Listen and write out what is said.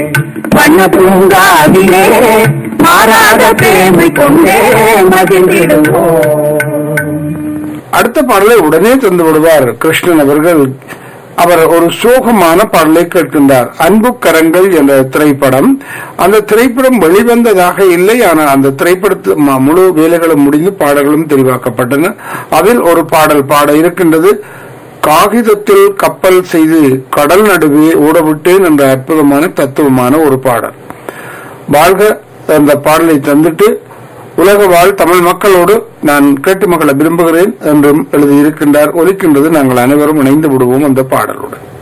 வண்ண பூங்காவிலே மாறாத பிரேமை கொண்டே மகிழ்ந்திடுவோம் அடுத்த பாடலை உடனே தந்து விடுவார் கிருஷ்ணன் அவர்கள் அவர் ஒரு சோகமான பாடலை கேட்கின்றார் அன்பு கரங்கள் என்ற திரைப்படம் அந்த திரைப்படம் வெளிவந்ததாக இல்லை ஆனால் அந்த திரைப்படத்து ம- முழு வேலைகளும் முடிந்து பாடல்களும் தெரிவாக்கப்பட்டன அதில் ஒரு பாடல் பாட இருக்கின்றது காகிதத்தில் கப்பல் செய்து கடல் நடுவே ஓடவிட்டேன் என்ற அற்புதமான தத்துவமான ஒரு பாடல் வாழ்க அந்த பாடலை தந்துட்டு உலக வாழ் தமிழ் மக்களோடு நான் கேட்டு மகள விரும்புகிறேன் என்றும் எழுதியிருக்கின்றார் ஒலிக்கின்றது நாங்கள் அனைவரும் இணைந்து விடுவோம் அந்த பாடலுடன்